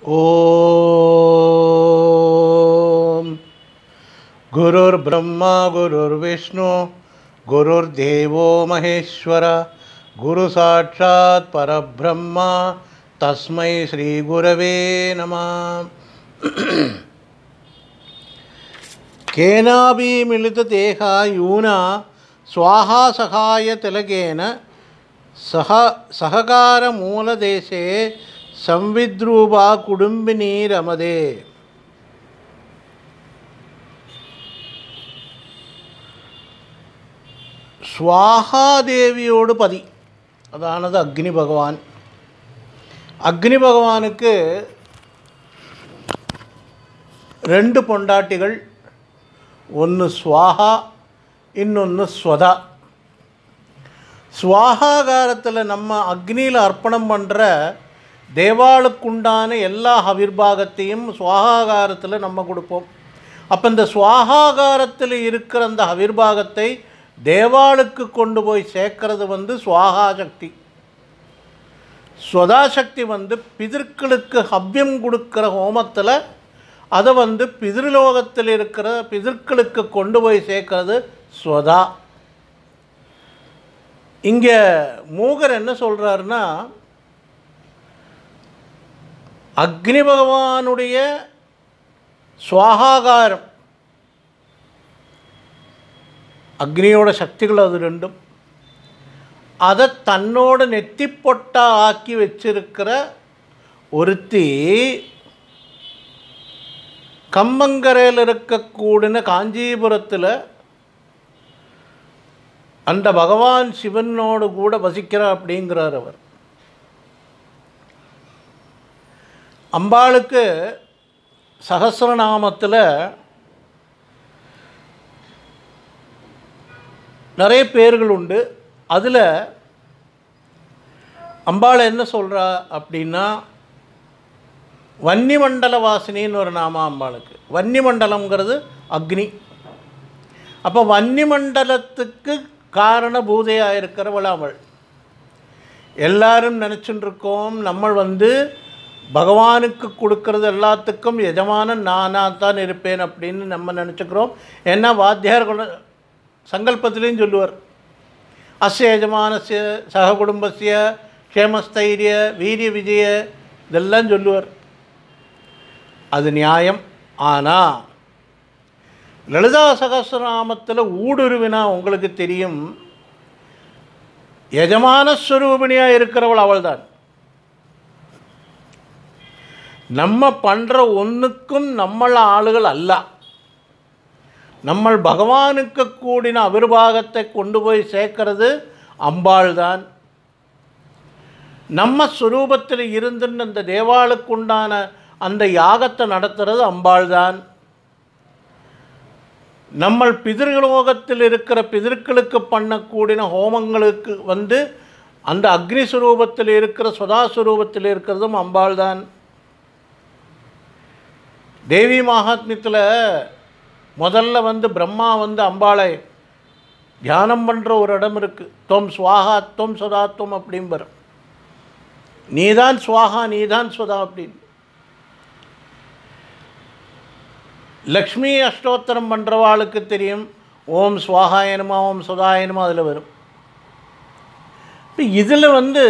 ॐ गुरुर्ब्रह्मा गुरुर्विष्णु गुरुर्देवो महेश्वर गुरुसाक्षात् परब्रह्म तस्मै श्रीगुरवे नमः केनापि मिलितदेहा यूना स्वाहा सहायतिलकेन सह सहकारमूलदेशे संविद्रूपा कुडुम्बिनी रमदे சுவாகாதேவியோடு பதி அதானது அக்னி பகவான் அக்னி பகவானுக்கு ரெண்டு பொண்டாட்டிகள் ஒன்று ஸ்வாஹா இன்னொன்று ஸ்வதா ஸ்வாகாகாரத்தில் நம்ம அக்னியில் அர்ப்பணம் பண்ணுற தேவாளுக்குண்டான எல்லா ஹவிர்பாகத்தையும் சுவாகாகாரத்தில் நம்ம கொடுப்போம் அப்போ இந்த சுவாகாகாரத்தில் இருக்கிற அந்த ஹவிர்பாகத்தை தேவாளுக்கு கொண்டு போய் சேர்க்கறது வந்து சுவாகா சக்தி ஸ்வதாசக்தி வந்து பிதர்களுக்கு ஹவ்யம் கொடுக்குற ஹோமத்தில் அதை வந்து பிதிர்லோகத்தில் இருக்கிற பிதர்களுக்கு கொண்டு போய் சேர்க்கறது ஸ்வதா இங்கே மூகர் என்ன சொல்கிறாருன்னா அக்னி பகவானுடைய சுவாகாகாரம் அக்னியோட சக்திகள் அது ரெண்டும் அதை தன்னோட நெத்தி பொட்டா ஆக்கி வச்சிருக்கிற ஒருத்தி கம்மங்கரையில் இருக்கக்கூடிய காஞ்சிபுரத்தில் அந்த பகவான் சிவனோடு கூட வசிக்கிறார் அப்படிங்கிறார் அவர் அம்பாளுக்கு சகசிரநாமத்தில் நிறைய பேர்கள் உண்டு அதில் அம்பாள் என்ன சொல்கிறா அப்படின்னா வன்னிமண்டல வாசினின்னு ஒரு நாம அம்பாளுக்கு வன்னிமண்டலம்ங்கிறது அக்னி அப்போ வன்னிமண்டலத்துக்கு காரணபூதையாக இருக்கிறவள் அவள் எல்லாரும் நினச்சிட்டு இருக்கோம் நம்ம வந்து பகவானுக்கு கொடுக்கறது எல்லாத்துக்கும் எஜமானன் நானாக தான் இருப்பேன் அப்படின்னு நம்ம நினச்சிக்கிறோம் ஏன்னா வாத்தியார் சங்கல்பத்திலையும் சொல்லுவார் அஸ்ய எஜமானசிய சக குடும்பசிய க்ஷேமஸ்தைரிய வீரிய விஜய இதெல்லாம் சொல்லுவார் அது நியாயம் ஆனால் லலிதா சகசிரநாமத்தில் ஊடுருவினா உங்களுக்கு தெரியும் எஜமான ஸ்வரூபிணியாக இருக்கிறவள் அவள்தான் நம்ம பண்ணுற ஒன்றுக்கும் நம்மள ஆளுகள் அல்ல நம்ம பகவானுக்கு கூடின அபிர்வாகத்தை கொண்டு போய் சேர்க்கறது அம்பாள் தான் நம்ம ஸ்வரூபத்தில் இருந்துன்னு அந்த தேவாளுக்குண்டான அந்த யாகத்தை நடத்துறது அம்பாள் தான் நம்ம பிதிர்லோகத்தில் இருக்கிற பிதர்களுக்கு பண்ணக்கூடின ஹோமங்களுக்கு வந்து அந்த அக்னி சுரூபத்தில் இருக்கிற சுதாஸ்வரூபத்தில் இருக்கிறதும் அம்பாள் தான் தேவி மகாத்மியத்தில் முதல்ல வந்து பிரம்மா வந்து அம்பாளை தியானம் பண்ணுற ஒரு இடம் இருக்குது தொம் சுவாகா தொம் சுதா தொம் அப்படிம்பர் நீதான் சுவாகா நீதான் சுதா அப்படின்னு லக்ஷ்மி அஷ்டோத்தரம் பண்ணுறவாளுக்கு தெரியும் ஓம் சுவாகாயனமா ஓம் சுதாயனமா அதில் வரும் இப்போ இதில் வந்து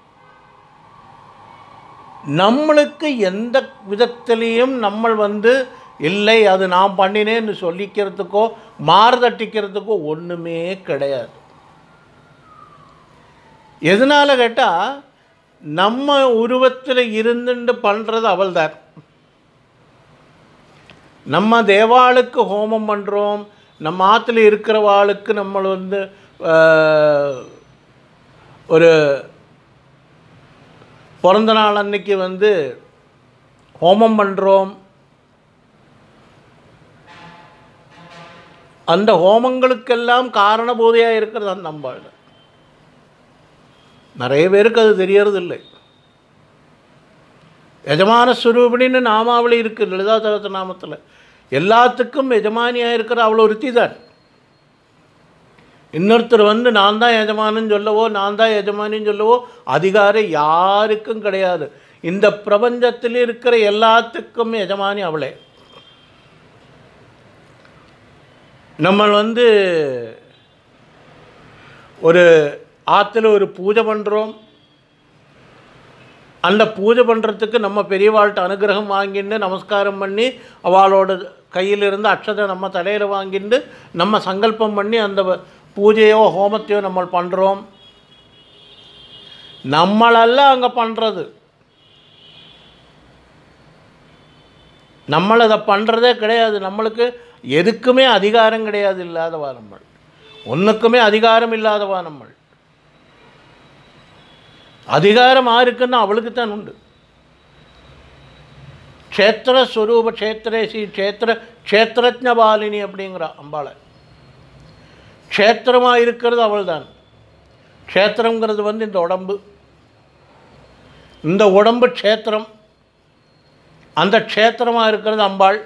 நம்மளுக்கு எந்த விதத்திலையும் நம்ம வந்து இல்லை அது நான் பண்ணினேன்னு சொல்லிக்கிறதுக்கோ மாறுதட்டிக்கிறதுக்கோ ஒன்றுமே கிடையாது எதனால் கேட்டால் நம்ம உருவத்தில் இருந்துட்டு பண்ணுறது அவள்தான் நம்ம தேவாளுக்கு ஹோமம் பண்ணுறோம் நம்ம ஆற்றுல இருக்கிறவாளுக்கு நம்ம வந்து ஒரு பிறந்த நாள் அன்னைக்கு வந்து ஹோமம் பண்ணுறோம் அந்த ஹோமங்களுக்கெல்லாம் காரணபோதையாக இருக்கிறது அந்த அம்பாள் நிறைய பேருக்கு அது தெரியறதில்லை எஜமான ஸ்வரூபிணின்னு நாமாவளி இருக்குது லலிதா சகச நாமத்தில் எல்லாத்துக்கும் எஜமானியாக இருக்கிற அவ்வளோ ஒருத்தி தான் இன்னொருத்தர் வந்து நான் தான் எஜமானன்னு சொல்லவோ நான் தான் எஜமானின்னு சொல்லவோ அதிகாரம் யாருக்கும் கிடையாது இந்த பிரபஞ்சத்தில் இருக்கிற எல்லாத்துக்கும் எஜமானி அவளே நம்ம வந்து ஒரு ஆற்றுல ஒரு பூஜை பண்ணுறோம் அந்த பூஜை பண்ணுறதுக்கு நம்ம பெரியவாள்கிட்ட அனுகிரகம் வாங்கிட்டு நமஸ்காரம் பண்ணி அவளோட கையிலிருந்து அக்ஷதை நம்ம தலையில் வாங்கிட்டு நம்ம சங்கல்பம் பண்ணி அந்த பூஜையோ ஹோமத்தையோ நம்ம பண்ணுறோம் நம்மளல்ல அங்கே பண்ணுறது நம்மளை அதை பண்ணுறதே கிடையாது நம்மளுக்கு எதுக்குமே அதிகாரம் கிடையாது இல்லாதவா நம்ம ஒன்றுக்குமே அதிகாரம் இல்லாதவா நம்ம அதிகாரம் ஆருக்குன்னு அவளுக்கு தான் உண்டு க்ஷேத்திர ஸ்வரூப க்ஷேத்திரேசி க்ஷேத்திர க்ஷேத்திரஜபாலினி அப்படிங்கிறா அம்பாளை க்ஷேத்திரமாக இருக்கிறது அவள் தான் க்ஷேத்திரங்கிறது வந்து இந்த உடம்பு இந்த உடம்பு க்ஷேத்திரம் அந்த க்ஷேத்திரமாக இருக்கிறது அம்பாள்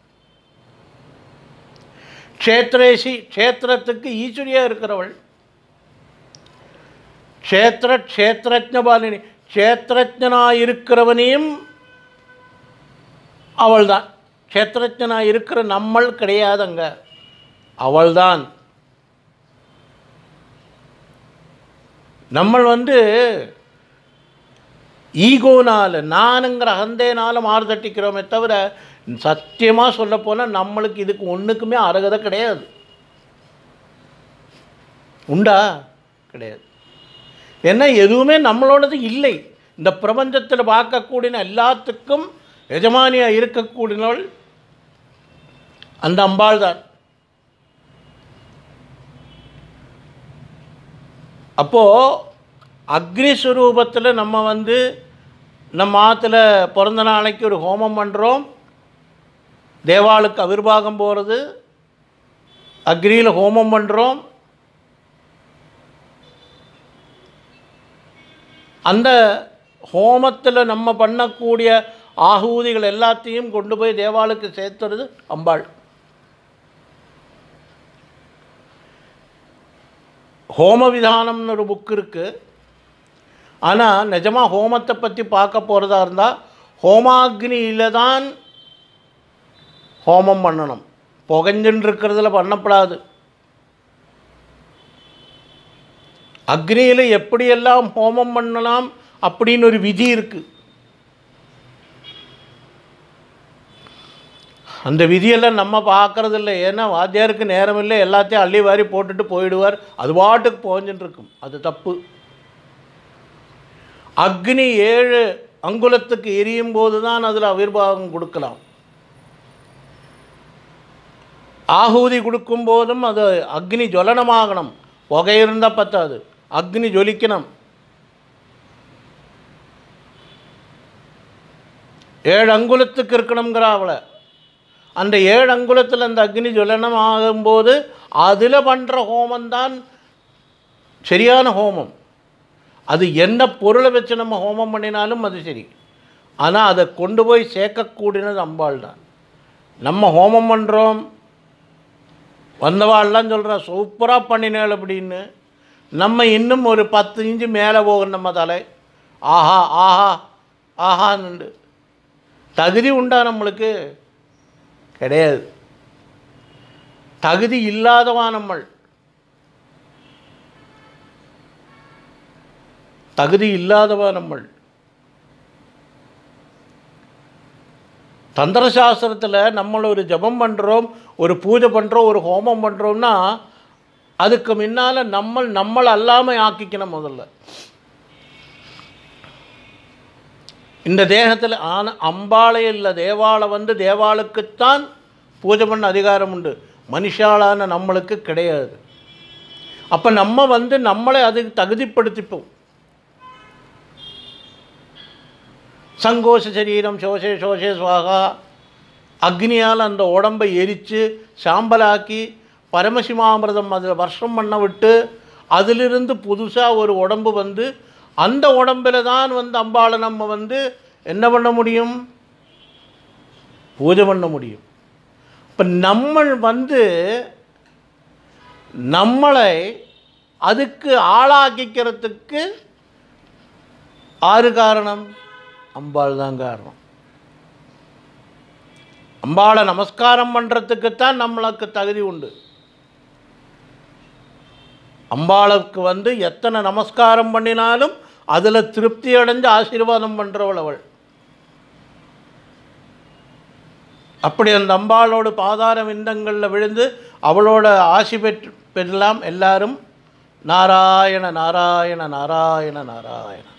க்ஷேத்திரேசி க்ஷேத்திரத்துக்கு ஈஸ்வரியாக இருக்கிறவள் க்ஷேத்திர க்ஷேத்திரஜபாலினி க்ஷேத்திரஜனாக இருக்கிறவனையும் அவள்தான் க்ஷேத்திரஜனாக இருக்கிற நம்மள் கிடையாதுங்க அவள்தான் நம்ம வந்து ஈகோனால் நானுங்கிற அகந்தேனால் மாறு தட்டிக்கிறோமே தவிர சத்தியமாக சொல்லப்போனால் நம்மளுக்கு இதுக்கு ஒன்றுக்குமே அருகதை கிடையாது உண்டா கிடையாது ஏன்னா எதுவுமே நம்மளோடது இல்லை இந்த பிரபஞ்சத்தில் பார்க்கக்கூடிய எல்லாத்துக்கும் எஜமானியாக இருக்கக்கூடியவள் அந்த அம்பாள் தான் அப்போது அக்னி ஸ்வரூபத்தில் நம்ம வந்து நம்ம ஆற்றுல பிறந்த நாளைக்கு ஒரு ஹோமம் பண்ணுறோம் தேவாளுக்கு அவிர்வாகம் போகிறது அக்னியில் ஹோமம் பண்ணுறோம் அந்த ஹோமத்தில் நம்ம பண்ணக்கூடிய ஆகூதிகள் எல்லாத்தையும் கொண்டு போய் தேவாளுக்கு சேர்த்துறது அம்பாள் ஹோம விதானம்னு ஒரு புக் இருக்குது ஆனால் நிஜமாக ஹோமத்தை பற்றி பார்க்க போகிறதா இருந்தால் ஹோமாக்னியில் தான் ஹோமம் பண்ணணும் புகஞ்சுன்னு இருக்கிறதுல பண்ணப்படாது அக்னியில் எப்படியெல்லாம் ஹோமம் பண்ணலாம் அப்படின்னு ஒரு விதி இருக்குது அந்த விதியெல்லாம் நம்ம பார்க்கறது இல்லை ஏன்னா வாத்தியாருக்கு நேரம் இல்லை எல்லாத்தையும் அள்ளி வாரி போட்டுட்டு போயிடுவார் அது பாட்டுக்கு போஞ்சுட்டு இருக்கும் அது தப்பு அக்னி ஏழு அங்குலத்துக்கு எரியும் போது தான் அதில் அவிர்வாகம் கொடுக்கலாம் ஆகூதி கொடுக்கும் போதும் அது அக்னி ஜுவலனமாகணும் புகை இருந்தால் பத்தாது அக்னி ஜொலிக்கணும் ஏழு அங்குலத்துக்கு இருக்கணுங்கிற அவளை அந்த ஏழு அங்குலத்தில் அந்த அக்னி ஜுவலனம் ஆகும்போது அதில் பண்ணுற ஹோமம்தான் சரியான ஹோமம் அது என்ன பொருளை வச்சு நம்ம ஹோமம் பண்ணினாலும் அது சரி ஆனால் அதை கொண்டு போய் சேர்க்கக்கூடியது அம்பாள் தான் நம்ம ஹோமம் பண்ணுறோம் வந்தவாள்லாம் சொல்கிறா சூப்பராக பண்ணினேள் அப்படின்னு நம்ம இன்னும் ஒரு பத்து இன்ச்சு மேலே போகும் நம்ம தலை ஆஹா ஆஹா ஆஹான்னு தகுதி உண்டா நம்மளுக்கு கிடையாது தகுதி இல்லாதவா நம்மள் தகுதி இல்லாதவா நம்மள் தந்திர சாஸ்திரத்தில் நம்மள ஒரு ஜபம் பண்ணுறோம் ஒரு பூஜை பண்ணுறோம் ஒரு ஹோமம் பண்ணுறோம்னா அதுக்கு முன்னால் நம்ம நம்மளை அல்லாமல் ஆக்கிக்கணும் முதல்ல இந்த தேகத்தில் ஆன அம்பாளை இல்லை தேவாளை வந்து தேவாளுக்குத்தான் பூஜை பண்ண அதிகாரம் உண்டு மனுஷாளான நம்மளுக்கு கிடையாது அப்போ நம்ம வந்து நம்மளை அதுக்கு தகுதிப்படுத்திப்போம் சங்கோஷ சரீரம் சோஷே சோஷே சுவாகா அக்னியால் அந்த உடம்பை எரித்து சாம்பலாக்கி பரமசிவாமிரதம் அதில் வருஷம் பண்ண விட்டு அதிலிருந்து புதுசாக ஒரு உடம்பு வந்து அந்த உடம்பில் தான் வந்து அம்பாளை நம்ம வந்து என்ன பண்ண முடியும் பூஜை பண்ண முடியும் இப்போ நம்ம வந்து நம்மளை அதுக்கு ஆளாக்கிக்கிறதுக்கு ஆறு காரணம் அம்பாள் தான் காரணம் அம்பாளை நமஸ்காரம் பண்ணுறதுக்குத்தான் நம்மளுக்கு தகுதி உண்டு அம்பாளுக்கு வந்து எத்தனை நமஸ்காரம் பண்ணினாலும் அதில் திருப்தி அடைஞ்சு ஆசீர்வாதம் பண்ணுறவள் அவள் அப்படி அந்த அம்பாளோட பாதார விந்தங்களில் விழுந்து அவளோட ஆசி பெற்று பெறலாம் எல்லாரும் நாராயண நாராயண நாராயண நாராயண